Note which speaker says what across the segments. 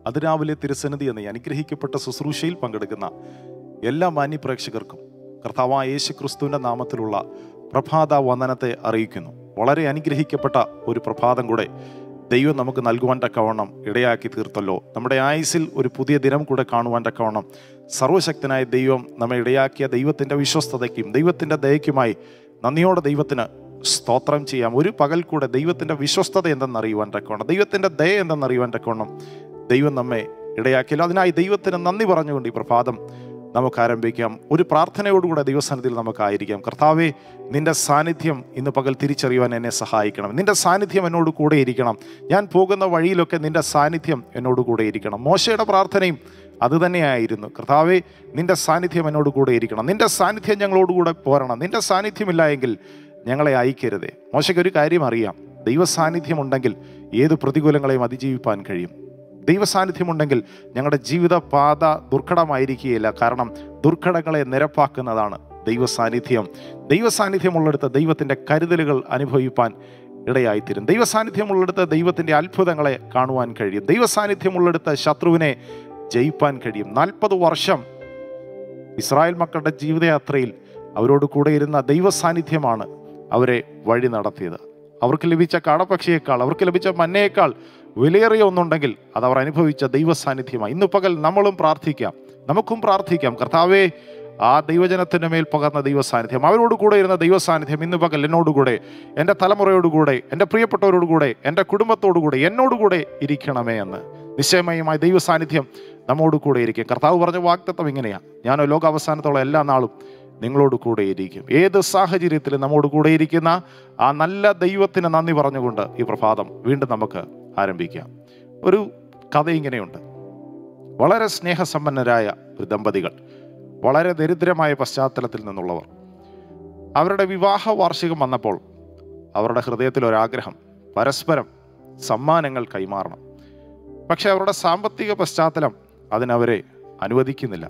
Speaker 1: അതിരാവിലെ തിരുസന്നിധി എന്ന ഈ അനുഗ്രഹിക്കപ്പെട്ട ശുശ്രൂഷയിൽ പങ്കെടുക്കുന്ന എല്ലാ മാന്യ പ്രേക്ഷകർക്കും കർത്താവായ യേശു ക്രിസ്തുവിൻ്റെ നാമത്തിലുള്ള പ്രഭാത വന്ദനത്തെ അറിയിക്കുന്നു വളരെ അനുഗ്രഹിക്കപ്പെട്ട ഒരു പ്രഭാതം കൂടെ ദൈവം നമുക്ക് നൽകുവാൻ തക്കവണ്ണം ഇടയാക്കി തീർത്തല്ലോ നമ്മുടെ ആയുസിൽ ഒരു പുതിയ ദിനം കൂടെ കാണുവാൻ തക്കവണ്ണം സർവശക്തനായ ദൈവം നമ്മെ ഇടയാക്കിയ ദൈവത്തിൻ്റെ വിശ്വസ്തതയ്ക്കും ദൈവത്തിൻ്റെ ദയയ്ക്കുമായി നന്ദിയോടെ ദൈവത്തിന് സ്തോത്രം ചെയ്യാം ഒരു പകൽ കൂടെ ദൈവത്തിൻ്റെ വിശ്വസ്തത എന്തെന്നറിയുവാൻ തക്കവണ്ണം ദൈവത്തിൻ്റെ ദയ എന്തെന്നറിയുവാൻ തക്കവണ്ണം ദൈവം നമ്മെ ഇടയാക്കിയല്ലോ അതിനായി ദൈവത്തിന് നന്ദി പറഞ്ഞുകൊണ്ട് ഈ പ്രഭാതം നമുക്ക് ആരംഭിക്കാം ഒരു പ്രാർത്ഥനയോടുകൂടെ ദൈവസന്നിധിയിൽ നമുക്കായിരിക്കാം കർത്താവെ നിന്റെ സാന്നിധ്യം ഇന്ന് പകൽ തിരിച്ചറിയുവാൻ എന്നെ സഹായിക്കണം നിന്റെ സാന്നിധ്യം എന്നോട് കൂടെ ഇരിക്കണം ഞാൻ പോകുന്ന വഴിയിലൊക്കെ നിന്റെ സാന്നിധ്യം എന്നോട് കൂടെ ഇരിക്കണം മോശയുടെ പ്രാർത്ഥനയും അതുതന്നെയായിരുന്നു കർത്താവെ നിന്റെ സാന്നിധ്യം എന്നോട് കൂടെ ഇരിക്കണം നിന്റെ സാന്നിധ്യം ഞങ്ങളോടുകൂടെ പോരണം നിന്റെ സാന്നിധ്യമില്ല എങ്കിൽ ഞങ്ങളെ അയക്കരുതേ മോശയ്ക്ക് ഒരു കാര്യം അറിയാം ദൈവ സാന്നിധ്യം ഉണ്ടെങ്കിൽ ഏത് പ്രതികൂലങ്ങളെയും അതിജീവിപ്പാൻ കഴിയും ദൈവ സാന്നിധ്യമുണ്ടെങ്കിൽ ഞങ്ങളുടെ ജീവിത പാത ദുർഘടമായിരിക്കുകയില്ല കാരണം ദുർഘടങ്ങളെ നിരപ്പാക്കുന്നതാണ് ദൈവ സാന്നിധ്യം ദൈവ സാന്നിധ്യമുള്ളിടത്ത് ദൈവത്തിൻ്റെ കരുതലുകൾ അനുഭവിപ്പാൻ ഇടയായിത്തീരും ദൈവ സാന്നിധ്യമുള്ളിടത്ത് ദൈവത്തിൻ്റെ അത്ഭുതങ്ങളെ കാണുവാൻ കഴിയും ദൈവ സാന്നിധ്യമുള്ളിടത്ത് ശത്രുവിനെ ജയിപ്പാൻ കഴിയും നാൽപ്പത് വർഷം ഇസ്രായേൽ മക്കളുടെ ജീവിതയാത്രയിൽ അവരോട് കൂടെ ഇരുന്ന ദൈവ സാന്നിധ്യമാണ് അവരെ വഴി നടത്തിയത് അവർക്ക് ലഭിച്ച കാടപ്പക്ഷിയേക്കാൾ അവർക്ക് ലഭിച്ച മന്നയേക്കാൾ വിലയേറിയ ഒന്നുണ്ടെങ്കിൽ അത് അവർ അനുഭവിച്ച ദൈവ സാന്നിധ്യമാണ് ഇന്ന് പകൽ നമ്മളും പ്രാർത്ഥിക്കാം നമുക്കും പ്രാർത്ഥിക്കാം കർത്താവേ ആ ദൈവജനത്തിൻ്റെ മേൽ പകർന്ന ദൈവ സാന്നിധ്യം അവരോട് കൂടെ ഇരുന്ന ദൈവ സാന്നിധ്യം ഇന്ന് പകൽ എന്നോടുകൂടെ എൻ്റെ തലമുറയോടുകൂടെ എൻ്റെ പ്രിയപ്പെട്ടവരോടുകൂടെ എൻ്റെ കുടുംബത്തോടുകൂടെ എന്നോടുകൂടെ ഇരിക്കണമേ എന്ന് നിശ്ചയമായുമായ ദൈവ സാന്നിധ്യം നമ്മോട് കൂടെ ഇരിക്കും കർത്താവ് പറഞ്ഞ വാക്തത്വം ഇങ്ങനെയാണ് ഞാൻ ലോകാവസാനത്തോളം എല്ലാ നാളും നിങ്ങളോട് കൂടെ ഇരിക്കും ഏത് സാഹചര്യത്തിലും നമ്മോട് കൂടെ ഇരിക്കുന്ന ആ നല്ല ദൈവത്തിന് നന്ദി പറഞ്ഞുകൊണ്ട് ഈ പ്രഭാതം വീണ്ടും നമുക്ക് ആരംഭിക്കാം ഒരു കഥ ഇങ്ങനെയുണ്ട് വളരെ സ്നേഹസമ്പന്നരായ ഒരു ദമ്പതികൾ വളരെ ദരിദ്രമായ പശ്ചാത്തലത്തിൽ നിന്നുള്ളവർ അവരുടെ വിവാഹ വാർഷികം വന്നപ്പോൾ അവരുടെ ഹൃദയത്തിൽ ഒരാഗ്രഹം പരസ്പരം സമ്മാനങ്ങൾ കൈമാറണം പക്ഷെ അവരുടെ സാമ്പത്തിക പശ്ചാത്തലം അതിനവരെ അനുവദിക്കുന്നില്ല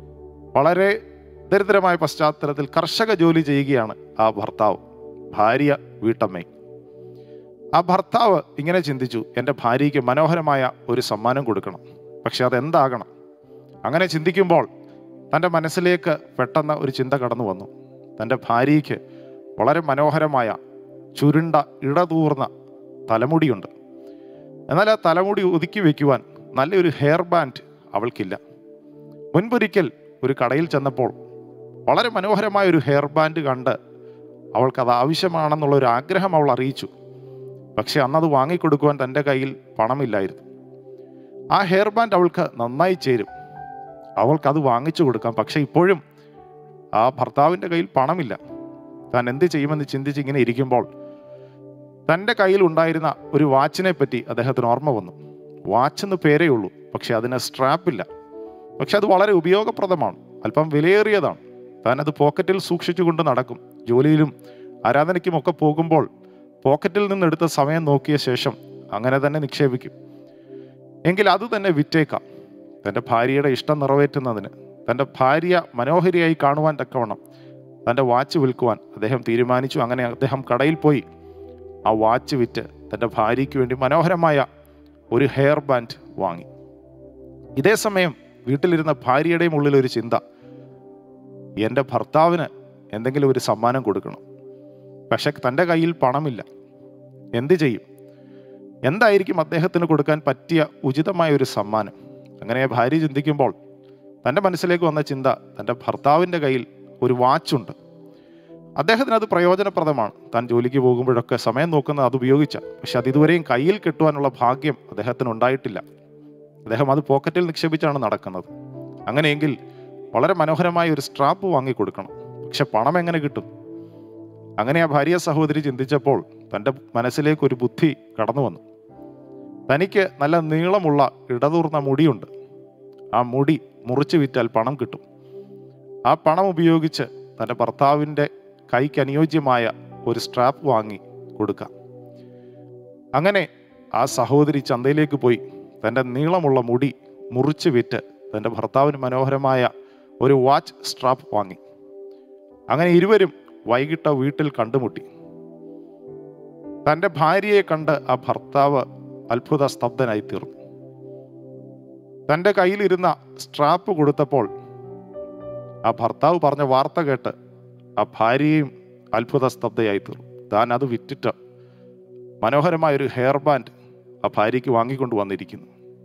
Speaker 1: വളരെ ദരിദ്രമായ പശ്ചാത്തലത്തിൽ കർഷക ജോലി ചെയ്യുകയാണ് ആ ഭർത്താവ് ഭാര്യ വീട്ടമ്മയും ആ ഭർത്താവ് ഇങ്ങനെ ചിന്തിച്ചു എൻ്റെ ഭാര്യയ്ക്ക് മനോഹരമായ ഒരു സമ്മാനം കൊടുക്കണം പക്ഷെ അതെന്താകണം അങ്ങനെ ചിന്തിക്കുമ്പോൾ തൻ്റെ മനസ്സിലേക്ക് പെട്ടെന്ന് ഒരു ചിന്ത കടന്നു വന്നു തൻ്റെ ഭാര്യയ്ക്ക് വളരെ മനോഹരമായ ചുരുണ്ട ഇടതൂർന്ന തലമുടിയുണ്ട് എന്നാൽ ആ തലമുടി ഒതുക്കി വയ്ക്കുവാൻ നല്ലൊരു ഹെയർ ബാൻഡ് അവൾക്കില്ല മുൻപൊരിക്കൽ ഒരു കടയിൽ ചെന്നപ്പോൾ വളരെ മനോഹരമായ ഒരു ഹെയർ ബാൻഡ് കണ്ട് അവൾക്കത് ആവശ്യമാണെന്നുള്ള ഒരു ആഗ്രഹം അവൾ അറിയിച്ചു പക്ഷെ അന്നത് വാങ്ങിക്കൊടുക്കുവാൻ തൻ്റെ കയ്യിൽ പണമില്ലായിരുന്നു ആ ഹെയർ ബാൻഡ് അവൾക്ക് നന്നായി ചേരും അവൾക്കത് വാങ്ങിച്ചു കൊടുക്കാം പക്ഷെ ഇപ്പോഴും ആ ഭർത്താവിൻ്റെ കയ്യിൽ പണമില്ല താൻ എന്ത് ചെയ്യുമെന്ന് ചിന്തിച്ച് ഇങ്ങനെ ഇരിക്കുമ്പോൾ തൻ്റെ കയ്യിൽ ഉണ്ടായിരുന്ന ഒരു വാച്ചിനെ പറ്റി അദ്ദേഹത്തിന് ഓർമ്മ വന്നു വാച്ച് എന്ന് പേരേ ഉള്ളൂ പക്ഷെ അതിന് സ്ട്രാപ്പില്ല പക്ഷെ അത് വളരെ ഉപയോഗപ്രദമാണ് അല്പം വിലയേറിയതാണ് താൻ അത് പോക്കറ്റിൽ സൂക്ഷിച്ചുകൊണ്ട് നടക്കും ജോലിയിലും ആരാധനയ്ക്കും ഒക്കെ പോകുമ്പോൾ പോക്കറ്റിൽ നിന്നെടുത്ത സമയം നോക്കിയ ശേഷം അങ്ങനെ തന്നെ നിക്ഷേപിക്കും എങ്കിൽ അത് തന്നെ വിറ്റേക്കാം തൻ്റെ ഭാര്യയുടെ ഇഷ്ടം നിറവേറ്റുന്നതിന് തൻ്റെ ഭാര്യ മനോഹരിയായി കാണുവാൻ തക്കവണ്ണം തൻ്റെ വാച്ച് വിൽക്കുവാൻ അദ്ദേഹം തീരുമാനിച്ചു അങ്ങനെ അദ്ദേഹം കടയിൽ പോയി ആ വാച്ച് വിറ്റ് തൻ്റെ ഭാര്യയ്ക്ക് വേണ്ടി മനോഹരമായ ഒരു ഹെയർ ബാൻഡ് വാങ്ങി ഇതേ സമയം വീട്ടിലിരുന്ന ഭാര്യയുടെയും ഉള്ളിൽ ഒരു ചിന്ത എൻ്റെ ഭർത്താവിന് എന്തെങ്കിലും ഒരു സമ്മാനം കൊടുക്കണം പക്ഷെ തൻ്റെ കയ്യിൽ പണമില്ല എന്ത് ചെയ്യും എന്തായിരിക്കും അദ്ദേഹത്തിന് കൊടുക്കാൻ പറ്റിയ ഉചിതമായ ഒരു സമ്മാനം അങ്ങനെ ഭാര്യ ചിന്തിക്കുമ്പോൾ തൻ്റെ മനസ്സിലേക്ക് വന്ന ചിന്ത തൻ്റെ ഭർത്താവിൻ്റെ കയ്യിൽ ഒരു വാച്ചുണ്ട് അദ്ദേഹത്തിന് അത് പ്രയോജനപ്രദമാണ് താൻ ജോലിക്ക് പോകുമ്പോഴൊക്കെ സമയം നോക്കുന്നത് അത് ഉപയോഗിച്ച പക്ഷെ അത് ഇതുവരെയും കയ്യിൽ കിട്ടുവാനുള്ള ഭാഗ്യം അദ്ദേഹത്തിന് ഉണ്ടായിട്ടില്ല അദ്ദേഹം അത് പോക്കറ്റിൽ നിക്ഷേപിച്ചാണ് നടക്കുന്നത് അങ്ങനെയെങ്കിൽ വളരെ മനോഹരമായ ഒരു സ്ട്രാപ്പ് വാങ്ങിക്കൊടുക്കണം പക്ഷെ പണം എങ്ങനെ കിട്ടും അങ്ങനെ ആ ഭാര്യ സഹോദരി ചിന്തിച്ചപ്പോൾ തൻ്റെ മനസ്സിലേക്ക് ഒരു ബുദ്ധി കടന്നു വന്നു തനിക്ക് നല്ല നീളമുള്ള ഇടതൂർന്ന മുടിയുണ്ട് ആ മുടി മുറിച്ച് വിറ്റാൽ പണം കിട്ടും ആ പണം ഉപയോഗിച്ച് തൻ്റെ ഭർത്താവിൻ്റെ കൈക്ക് അനുയോജ്യമായ ഒരു സ്ട്രാപ്പ് വാങ്ങി കൊടുക്കാം അങ്ങനെ ആ സഹോദരി ചന്തയിലേക്ക് പോയി തൻ്റെ നീളമുള്ള മുടി മുറിച്ച് വിറ്റ് തൻ്റെ ഭർത്താവിന് മനോഹരമായ ഒരു വാച്ച് സ്ട്രാപ്പ് വാങ്ങി അങ്ങനെ ഇരുവരും വൈകിട്ട് വീട്ടിൽ കണ്ടുമുട്ടി തൻ്റെ ഭാര്യയെ കണ്ട് ആ ഭർത്താവ് അത്ഭുത സ്തബ്ധനായി തീർന്നു തൻ്റെ കയ്യിലിരുന്ന സ്ട്രാപ്പ് കൊടുത്തപ്പോൾ ആ ഭർത്താവ് പറഞ്ഞ വാർത്ത കേട്ട് ആ ഭാര്യയും അത്ഭുത സ്തബ്ധയായി തീർന്നു താൻ അത് വിറ്റിട്ട് മനോഹരമായ ഒരു ഹെയർ ബാൻഡ് ആ ഭാര്യയ്ക്ക് വാങ്ങിക്കൊണ്ട് വന്നിരിക്കുന്നു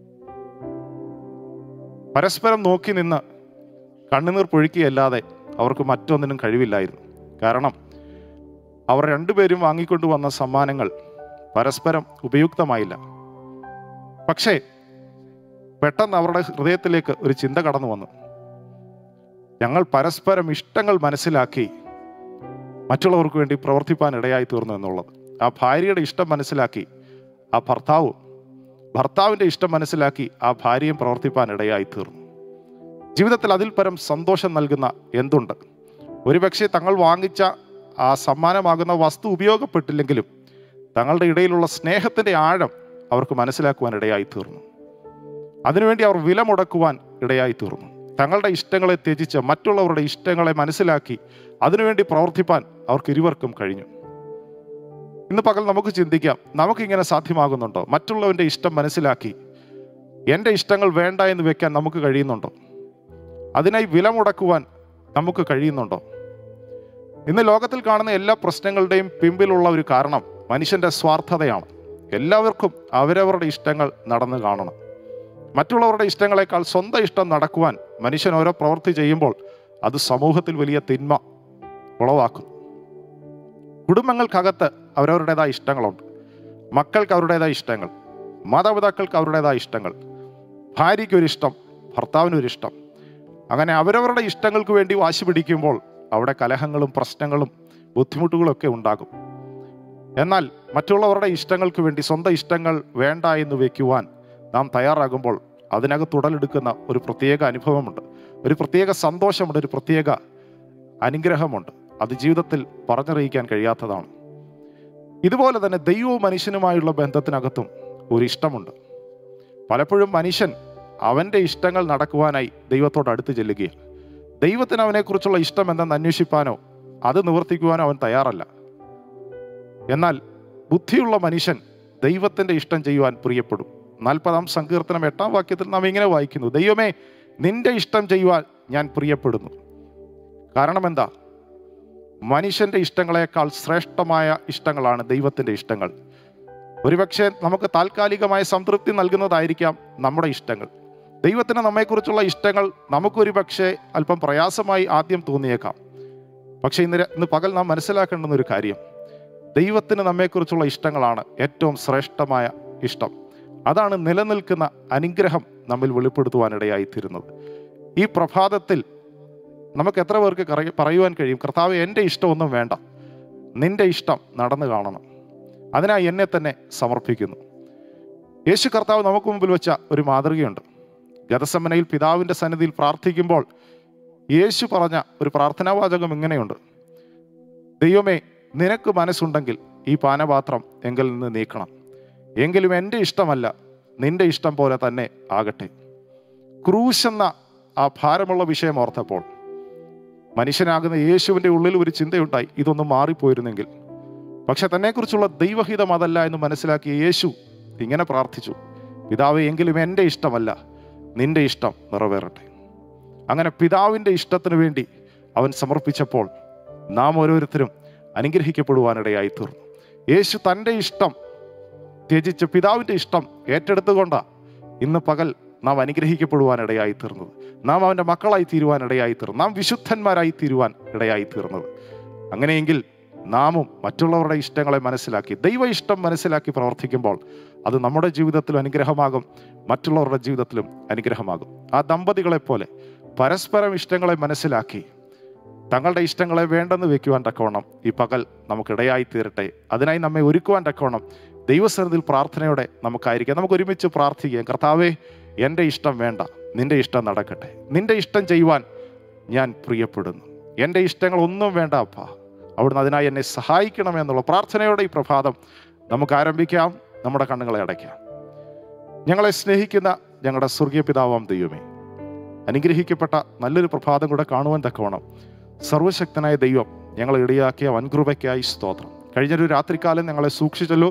Speaker 1: പരസ്പരം നോക്കി നിന്ന് കണ്ണുനീർ പൊഴുക്കിയല്ലാതെ അവർക്ക് മറ്റൊന്നിനും കഴിവില്ലായിരുന്നു കാരണം അവർ രണ്ടുപേരും വാങ്ങിക്കൊണ്ട് വന്ന സമ്മാനങ്ങൾ പരസ്പരം ഉപയുക്തമായില്ല പക്ഷേ പെട്ടെന്ന് അവരുടെ ഹൃദയത്തിലേക്ക് ഒരു ചിന്ത കടന്നു വന്നു ഞങ്ങൾ പരസ്പരം ഇഷ്ടങ്ങൾ മനസ്സിലാക്കി മറ്റുള്ളവർക്ക് വേണ്ടി പ്രവർത്തിപ്പാൻ ഇടയായി തീർന്നു എന്നുള്ളത് ആ ഭാര്യയുടെ ഇഷ്ടം മനസ്സിലാക്കി ആ ഭർത്താവും ഭർത്താവിൻ്റെ ഇഷ്ടം മനസ്സിലാക്കി ആ ഭാര്യയും പ്രവർത്തിപ്പാൻ ഇടയായി തീർന്നു ജീവിതത്തിൽ അതിൽ പരം സന്തോഷം നൽകുന്ന എന്തുണ്ട് ഒരുപക്ഷെ തങ്ങൾ വാങ്ങിച്ച ആ സമ്മാനമാകുന്ന വസ്തു ഉപയോഗപ്പെട്ടില്ലെങ്കിലും തങ്ങളുടെ ഇടയിലുള്ള സ്നേഹത്തിൻ്റെ ആഴം അവർക്ക് മനസ്സിലാക്കുവാൻ ഇടയായി തീർന്നു അതിനുവേണ്ടി അവർ വില മുടക്കുവാൻ ഇടയായി തീർന്നു തങ്ങളുടെ ഇഷ്ടങ്ങളെ ത്യജിച്ച് മറ്റുള്ളവരുടെ ഇഷ്ടങ്ങളെ മനസ്സിലാക്കി അതിനുവേണ്ടി പ്രവർത്തിപ്പാൻ അവർക്ക് ഇരുവർക്കും കഴിഞ്ഞു ഇന്ന് പകൽ നമുക്ക് ചിന്തിക്കാം നമുക്കിങ്ങനെ സാധ്യമാകുന്നുണ്ടോ മറ്റുള്ളവൻ്റെ ഇഷ്ടം മനസ്സിലാക്കി എൻ്റെ ഇഷ്ടങ്ങൾ വേണ്ട എന്ന് വെക്കാൻ നമുക്ക് കഴിയുന്നുണ്ടോ അതിനായി വില മുടക്കുവാൻ നമുക്ക് കഴിയുന്നുണ്ടോ ഇന്ന് ലോകത്തിൽ കാണുന്ന എല്ലാ പ്രശ്നങ്ങളുടെയും പിമ്പിലുള്ള ഒരു കാരണം മനുഷ്യൻ്റെ സ്വാർത്ഥതയാണ് എല്ലാവർക്കും അവരവരുടെ ഇഷ്ടങ്ങൾ നടന്നു കാണണം മറ്റുള്ളവരുടെ ഇഷ്ടങ്ങളെക്കാൾ സ്വന്തം ഇഷ്ടം നടക്കുവാൻ മനുഷ്യൻ ഓരോ പ്രവൃത്തി ചെയ്യുമ്പോൾ അത് സമൂഹത്തിൽ വലിയ തിന്മ ഉളവാക്കും കുടുംബങ്ങൾക്കകത്ത് അവരവരുടേതായ ഇഷ്ടങ്ങളുണ്ട് മക്കൾക്ക് അവരുടേതായ ഇഷ്ടങ്ങൾ മാതാപിതാക്കൾക്ക് അവരുടേതായ ഇഷ്ടങ്ങൾ ഭാര്യയ്ക്കൊരിഷ്ടം ഭർത്താവിനൊരിഷ്ടം അങ്ങനെ അവരവരുടെ ഇഷ്ടങ്ങൾക്ക് വേണ്ടി വാശി പിടിക്കുമ്പോൾ അവിടെ കലഹങ്ങളും പ്രശ്നങ്ങളും ബുദ്ധിമുട്ടുകളൊക്കെ ഉണ്ടാകും എന്നാൽ മറ്റുള്ളവരുടെ ഇഷ്ടങ്ങൾക്ക് വേണ്ടി സ്വന്തം ഇഷ്ടങ്ങൾ വേണ്ട എന്ന് വയ്ക്കുവാൻ നാം തയ്യാറാകുമ്പോൾ അതിനകത്ത് ഉടലെടുക്കുന്ന ഒരു പ്രത്യേക അനുഭവമുണ്ട് ഒരു പ്രത്യേക സന്തോഷമുണ്ട് ഒരു പ്രത്യേക അനുഗ്രഹമുണ്ട് അത് ജീവിതത്തിൽ പറഞ്ഞറിയിക്കാൻ കഴിയാത്തതാണ് ഇതുപോലെ തന്നെ ദൈവവും മനുഷ്യനുമായുള്ള ബന്ധത്തിനകത്തും ഒരു ഇഷ്ടമുണ്ട് പലപ്പോഴും മനുഷ്യൻ അവൻ്റെ ഇഷ്ടങ്ങൾ നടക്കുവാനായി ദൈവത്തോട് അടുത്ത് ചെല്ലുകയാണ് ദൈവത്തിന് അവനെക്കുറിച്ചുള്ള ഇഷ്ടം എന്തെന്ന് അന്വേഷിപ്പാനോ അത് നിവർത്തിക്കുവാനോ അവൻ തയ്യാറല്ല എന്നാൽ ബുദ്ധിയുള്ള മനുഷ്യൻ ദൈവത്തിൻ്റെ ഇഷ്ടം ചെയ്യുവാൻ പ്രിയപ്പെടും നാൽപ്പതാം സങ്കീർത്തനം എട്ടാം വാക്യത്തിൽ നാം ഇങ്ങനെ വായിക്കുന്നു ദൈവമേ നിന്റെ ഇഷ്ടം ചെയ്യുവാൻ ഞാൻ പ്രിയപ്പെടുന്നു കാരണം എന്താ മനുഷ്യൻ്റെ ഇഷ്ടങ്ങളെക്കാൾ ശ്രേഷ്ഠമായ ഇഷ്ടങ്ങളാണ് ദൈവത്തിൻ്റെ ഇഷ്ടങ്ങൾ ഒരുപക്ഷെ നമുക്ക് താൽക്കാലികമായ സംതൃപ്തി നൽകുന്നതായിരിക്കാം നമ്മുടെ ഇഷ്ടങ്ങൾ ദൈവത്തിന് നമ്മെക്കുറിച്ചുള്ള ഇഷ്ടങ്ങൾ നമുക്കൊരു പക്ഷേ അല്പം പ്രയാസമായി ആദ്യം തോന്നിയേക്കാം പക്ഷേ ഇന്ന് ര- ഇന്ന് പകൽ നാം മനസ്സിലാക്കേണ്ടുന്ന ഒരു കാര്യം ദൈവത്തിന് നമ്മെക്കുറിച്ചുള്ള ഇഷ്ടങ്ങളാണ് ഏറ്റവും ശ്രേഷ്ഠമായ ഇഷ്ടം അതാണ് നിലനിൽക്കുന്ന അനുഗ്രഹം നമ്മിൽ വെളിപ്പെടുത്തുവാനിടയായിത്തീരുന്നത് ഈ പ്രഭാതത്തിൽ നമുക്ക് എത്ര പേർക്ക് കറ- പറയുവാൻ കഴിയും കർത്താവ് എൻ്റെ ഇഷ്ടമൊന്നും വേണ്ട നിന്റെ ഇഷ്ടം നടന്നു കാണണം അതിനായി എന്നെ തന്നെ സമർപ്പിക്കുന്നു യേശു കർത്താവ് നമുക്ക് മുമ്പിൽ വെച്ച ഒരു മാതൃകയുണ്ട് ഗതസമനയിൽ പിതാവിൻ്റെ സന്നിധിയിൽ പ്രാർത്ഥിക്കുമ്പോൾ യേശു പറഞ്ഞ ഒരു പ്രാർത്ഥനാവാചകം ഇങ്ങനെയുണ്ട് ദൈവമേ നിനക്ക് മനസ്സുണ്ടെങ്കിൽ ഈ പാനപാത്രം എങ്കിൽ നിന്ന് നീക്കണം എങ്കിലും എൻ്റെ ഇഷ്ടമല്ല നിന്റെ ഇഷ്ടം പോലെ തന്നെ ആകട്ടെ ക്രൂശ് എന്ന ആ ഭാരമുള്ള വിഷയം ഓർത്തപ്പോൾ മനുഷ്യനാകുന്ന യേശുവിൻ്റെ ഉള്ളിൽ ഒരു ചിന്തയുണ്ടായി ഇതൊന്നും മാറിപ്പോയിരുന്നെങ്കിൽ പക്ഷെ തന്നെക്കുറിച്ചുള്ള ദൈവഹിതം അതല്ല എന്ന് മനസ്സിലാക്കിയ യേശു ഇങ്ങനെ പ്രാർത്ഥിച്ചു പിതാവ് എങ്കിലും എൻ്റെ ഇഷ്ടമല്ല നിന്റെ ഇഷ്ടം നിറവേറട്ടെ അങ്ങനെ പിതാവിൻ്റെ ഇഷ്ടത്തിന് വേണ്ടി അവൻ സമർപ്പിച്ചപ്പോൾ നാം ഓരോരുത്തരും അനുഗ്രഹിക്കപ്പെടുവാനിടയായി തീർന്നു യേശു തൻ്റെ ഇഷ്ടം ത്യജിച്ച് പിതാവിൻ്റെ ഇഷ്ടം ഏറ്റെടുത്തുകൊണ്ടാ ഇന്ന് പകൽ നാം അനുഗ്രഹിക്കപ്പെടുവാനിടയായി തീർന്നത് നാം അവൻ്റെ മക്കളായി തീരുവാനിടയായി തീർന്നു നാം വിശുദ്ധന്മാരായി തീരുവാൻ ഇടയായി തീർന്നത് അങ്ങനെയെങ്കിൽ നാമും മറ്റുള്ളവരുടെ ഇഷ്ടങ്ങളെ മനസ്സിലാക്കി ദൈവ ഇഷ്ടം മനസ്സിലാക്കി പ്രവർത്തിക്കുമ്പോൾ അത് നമ്മുടെ ജീവിതത്തിലും അനുഗ്രഹമാകും മറ്റുള്ളവരുടെ ജീവിതത്തിലും അനുഗ്രഹമാകും ആ ദമ്പതികളെ പോലെ പരസ്പരം ഇഷ്ടങ്ങളെ മനസ്സിലാക്കി തങ്ങളുടെ ഇഷ്ടങ്ങളെ വേണ്ടെന്ന് വെക്കുവാൻ തക്കവണ്ണം ഈ പകൽ നമുക്കിടയായി തീരട്ടെ അതിനായി നമ്മെ ഒരുക്കുവാൻ തക്കവണ്ണം ദൈവസന്നിധിയിൽ പ്രാർത്ഥനയോടെ നമുക്കായിരിക്കാം നമുക്ക് ഒരുമിച്ച് പ്രാർത്ഥിക്കാം കർത്താവേ എൻ്റെ ഇഷ്ടം വേണ്ട നിന്റെ ഇഷ്ടം നടക്കട്ടെ നിന്റെ ഇഷ്ടം ചെയ്യുവാൻ ഞാൻ പ്രിയപ്പെടുന്നു എൻ്റെ ഇഷ്ടങ്ങൾ ഒന്നും വേണ്ട അപ്പ അവിടുന്ന് അതിനായി എന്നെ സഹായിക്കണമെന്നുള്ള പ്രാർത്ഥനയോടെ ഈ പ്രഭാതം നമുക്ക് ആരംഭിക്കാം നമ്മുടെ കണ്ണുകളെ അടയ്ക്കാം ഞങ്ങളെ സ്നേഹിക്കുന്ന ഞങ്ങളുടെ സ്വർഗീയ പിതാവാം ദൈവമേ അനുഗ്രഹിക്കപ്പെട്ട നല്ലൊരു പ്രഭാതം കൂടെ കാണുവാൻ തക്കവണ്ണം സർവശക്തനായ ദൈവം ഞങ്ങളെ ഇടയാക്കിയ വൻകൃപയ്ക്കായി സ്തോത്രം കഴിഞ്ഞൊരു രാത്രികാലം ഞങ്ങളെ സൂക്ഷിച്ചല്ലോ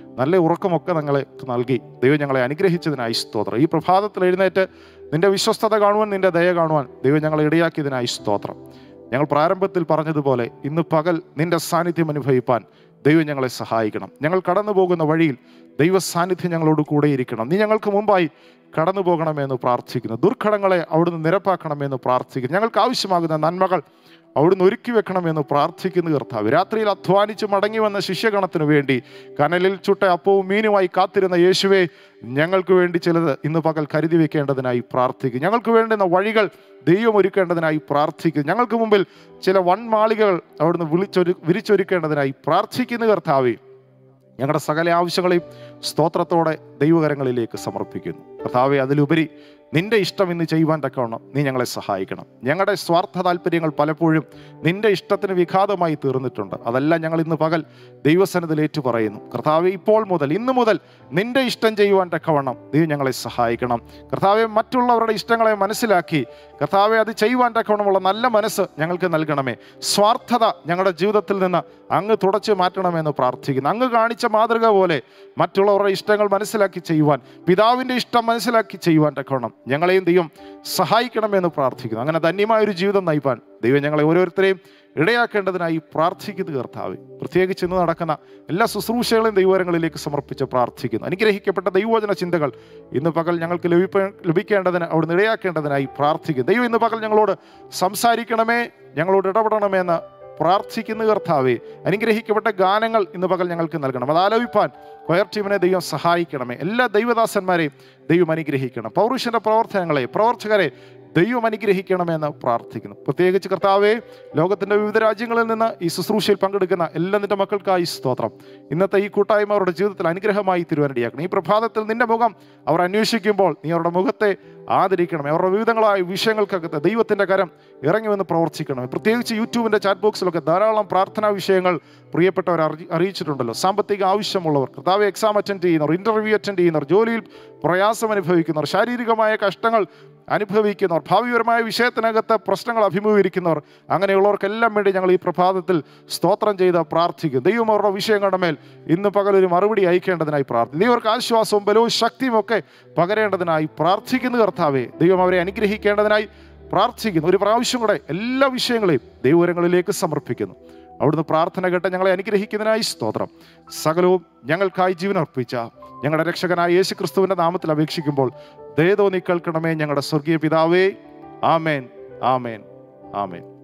Speaker 1: നല്ല ഉറക്കമൊക്കെ ഞങ്ങളെ നൽകി ദൈവം ഞങ്ങളെ അനുഗ്രഹിച്ചതിനായി സ്തോത്രം ഈ പ്രഭാതത്തിൽ എഴുന്നേറ്റ് നിന്റെ വിശ്വസ്തത കാണുവാൻ നിന്റെ ദയ കാണുവാൻ ദൈവം ഞങ്ങളെ ഇടയാക്കിയതിനായി സ്തോത്രം ഞങ്ങൾ പ്രാരംഭത്തിൽ പറഞ്ഞതുപോലെ ഇന്ന് പകൽ നിന്റെ സാന്നിധ്യം അനുഭവിപ്പാൻ ദൈവം ഞങ്ങളെ സഹായിക്കണം ഞങ്ങൾ കടന്നു പോകുന്ന വഴിയിൽ ദൈവ സാന്നിധ്യം ഞങ്ങളോട് കൂടെ ഇരിക്കണം നീ ഞങ്ങൾക്ക് മുമ്പായി കടന്നു പോകണമെന്ന് പ്രാർത്ഥിക്കുന്നു ദുർഘടങ്ങളെ അവിടുന്ന് നിരപ്പാക്കണമെന്ന് പ്രാർത്ഥിക്കുന്നു ഞങ്ങൾക്ക് ആവശ്യമാകുന്ന നന്മകൾ അവിടുന്ന് ഒരുക്കി വെക്കണമെന്ന് പ്രാർത്ഥിക്കുന്നു കർത്താവ് രാത്രിയിൽ അധ്വാനിച്ച് മടങ്ങി വന്ന ശിഷ്യഗണത്തിനു വേണ്ടി കനലിൽ ചുട്ട അപ്പവും മീനുമായി കാത്തിരുന്ന യേശുവെ ഞങ്ങൾക്ക് വേണ്ടി ചിലത് ഇന്ന് പകൽ കരുതി വെക്കേണ്ടതിനായി പ്രാർത്ഥിക്കും ഞങ്ങൾക്ക് വേണ്ടുന്ന വഴികൾ ദൈവം ഒരുക്കേണ്ടതിനായി പ്രാർത്ഥിക്കും ഞങ്ങൾക്ക് മുമ്പിൽ ചില വൺമാളികകൾ അവിടുന്ന് വിളിച്ചൊരു വിരിച്ചൊരുക്കേണ്ടതിനായി പ്രാർത്ഥിക്കുന്നു കർത്താവേ ഞങ്ങളുടെ സകല ആവശ്യങ്ങളെയും സ്തോത്രത്തോടെ ദൈവകരങ്ങളിലേക്ക് സമർപ്പിക്കുന്നു കർത്താവെ അതിലുപരി നിന്റെ ഇഷ്ടം ഇന്ന് ചെയ്യുവാൻ തക്കവണ്ണം നീ ഞങ്ങളെ സഹായിക്കണം ഞങ്ങളുടെ സ്വാർത്ഥ താല്പര്യങ്ങൾ പലപ്പോഴും നിന്റെ ഇഷ്ടത്തിന് വിഘാതമായി തീർന്നിട്ടുണ്ട് അതെല്ലാം ഞങ്ങൾ ഇന്ന് പകൽ ദൈവസനത്തിൽ ഏറ്റു പറയുന്നു കർത്താവെ ഇപ്പോൾ മുതൽ ഇന്ന് മുതൽ നിന്റെ ഇഷ്ടം ചെയ്യുവാൻ തക്കവണ്ണം നീ ഞങ്ങളെ സഹായിക്കണം കർത്താവെ മറ്റുള്ളവരുടെ ഇഷ്ടങ്ങളെ മനസ്സിലാക്കി കർത്താവെ അത് ചെയ്യുവാൻ തക്കവണ്ണമുള്ള നല്ല മനസ്സ് ഞങ്ങൾക്ക് നൽകണമേ സ്വാർത്ഥത ഞങ്ങളുടെ ജീവിതത്തിൽ നിന്ന് അങ്ങ് തുടച്ചു മാറ്റണമെന്ന് പ്രാർത്ഥിക്കുന്നു അങ്ങ് കാണിച്ച മാതൃക പോലെ മറ്റുള്ളവരുടെ ഇഷ്ടങ്ങൾ മനസ്സിലാക്കി ചെയ്യുവാൻ പിതാവിൻ്റെ ഇഷ്ടം മനസ്സിലാക്കി ചെയ്യുവാൻ തക്കവണ്ണം ഞങ്ങളെയും ദൈവം സഹായിക്കണമെന്ന് പ്രാർത്ഥിക്കുന്നു അങ്ങനെ ധന്യമായ ഒരു ജീവിതം നയിപ്പാൻ ദൈവം ഞങ്ങളെ ഓരോരുത്തരെയും ഇടയാക്കേണ്ടതിനായി പ്രാർത്ഥിക്കുന്നു കർത്താവ് പ്രത്യേകിച്ച് ഇന്ന് നടക്കുന്ന എല്ലാ ശുശ്രൂഷകളെയും ദൈവകരങ്ങളിലേക്ക് സമർപ്പിച്ച് പ്രാർത്ഥിക്കുന്നു അനുഗ്രഹിക്കപ്പെട്ട ദൈവവചന ചിന്തകൾ ഇന്ന് പകൽ ഞങ്ങൾക്ക് ലഭിപ്പ ലഭിക്കേണ്ടതിന് അവിടുന്ന് ഇടയാക്കേണ്ടതിനായി പ്രാർത്ഥിക്കുന്നു ദൈവം ഇന്ന് പകൽ ഞങ്ങളോട് സംസാരിക്കണമേ ഞങ്ങളോട് ഇടപെടണമേ എന്ന് പ്രാർത്ഥിക്കുന്ന കർത്താവെ അനുഗ്രഹിക്കപ്പെട്ട ഗാനങ്ങൾ ഇന്ന് പകൽ ഞങ്ങൾക്ക് നൽകണം അത് ആലോചിപ്പാൻ കൊയർ ടീമിനെ ദൈവം സഹായിക്കണമേ എല്ലാ ദൈവദാസന്മാരെയും ദൈവം അനുഗ്രഹിക്കണം പൗരുഷന്റെ പ്രവർത്തനങ്ങളെ പ്രവർത്തകരെ ദൈവം അനുഗ്രഹിക്കണമെന്ന് പ്രാർത്ഥിക്കുന്നു പ്രത്യേകിച്ച് കർത്താവെ ലോകത്തിന്റെ വിവിധ രാജ്യങ്ങളിൽ നിന്ന് ഈ ശുശ്രൂഷയിൽ പങ്കെടുക്കുന്ന എല്ലാ നിന്റെ മക്കൾക്കായി സ്തോത്രം ഇന്നത്തെ ഈ കൂട്ടായ്മ അവരുടെ ജീവിതത്തിൽ അനുഗ്രഹമായി തിരുവനടിയാക്കണം ഈ പ്രഭാതത്തിൽ നിന്റെ മുഖം അവർ അന്വേഷിക്കുമ്പോൾ നീ അവരുടെ മുഖത്തെ ആദരിക്കണമേ അവരുടെ വിവിധങ്ങളായ വിഷയങ്ങൾക്കകത്ത് ദൈവത്തിന്റെ കരം ഇറങ്ങി വന്ന് പ്രവർത്തിക്കണമേ പ്രത്യേകിച്ച് യൂട്യൂബിന്റെ ചാറ്റ് ബോക്സിലൊക്കെ ധാരാളം പ്രാർത്ഥനാ വിഷയങ്ങൾ പ്രിയപ്പെട്ടവർ അറി അറിയിച്ചിട്ടുണ്ടല്ലോ സാമ്പത്തിക ആവശ്യമുള്ളവർ കർത്താവ് എക്സാം അറ്റൻഡ് ചെയ്യുന്നവർ ഇന്റർവ്യൂ അറ്റൻഡ് ചെയ്യുന്നവർ ജോലിയിൽ പ്രയാസം അനുഭവിക്കുന്നവർ ശാരീരികമായ കഷ്ടങ്ങൾ അനുഭവിക്കുന്നവർ ഭാവിപരമായ വിഷയത്തിനകത്ത് പ്രശ്നങ്ങൾ അഭിമുഖീകരിക്കുന്നവർ അങ്ങനെയുള്ളവർക്കെല്ലാം വേണ്ടി ഞങ്ങൾ ഈ പ്രഭാതത്തിൽ സ്തോത്രം ചെയ്ത് പ്രാർത്ഥിക്കും ദൈവം അവരുടെ വിഷയങ്ങളുടെ മേൽ ഇന്ന് പകലൊരു മറുപടി അയക്കേണ്ടതിനായി പ്രാർത്ഥിക്കും ദൈവർക്ക് ആശ്വാസവും ബലവും ശക്തിയും ഒക്കെ പകരേണ്ടതിനായി പ്രാർത്ഥിക്കുന്ന കർത്താവെ ദൈവം അവരെ അനുഗ്രഹിക്കേണ്ടതിനായി പ്രാർത്ഥിക്കുന്നു ഒരു പ്രാവശ്യം കൂടെ എല്ലാ വിഷയങ്ങളെയും ദൈവകരങ്ങളിലേക്ക് സമർപ്പിക്കുന്നു അവിടുന്ന് പ്രാർത്ഥന കേട്ട് ഞങ്ങളെ അനുഗ്രഹിക്കുന്നതിനായി സ്തോത്രം സകലവും ഞങ്ങൾക്കായി ജീവനർപ്പിച്ച ഞങ്ങളുടെ രക്ഷകനായ യേശു ക്രിസ്തുവിൻ്റെ നാമത്തിൽ അപേക്ഷിക്കുമ്പോൾ ദയതോ നീ കേൾക്കണമേ ഞങ്ങളുടെ സ്വർഗീയ പിതാവേ ആമേൻ ആമേൻ ആമേൻ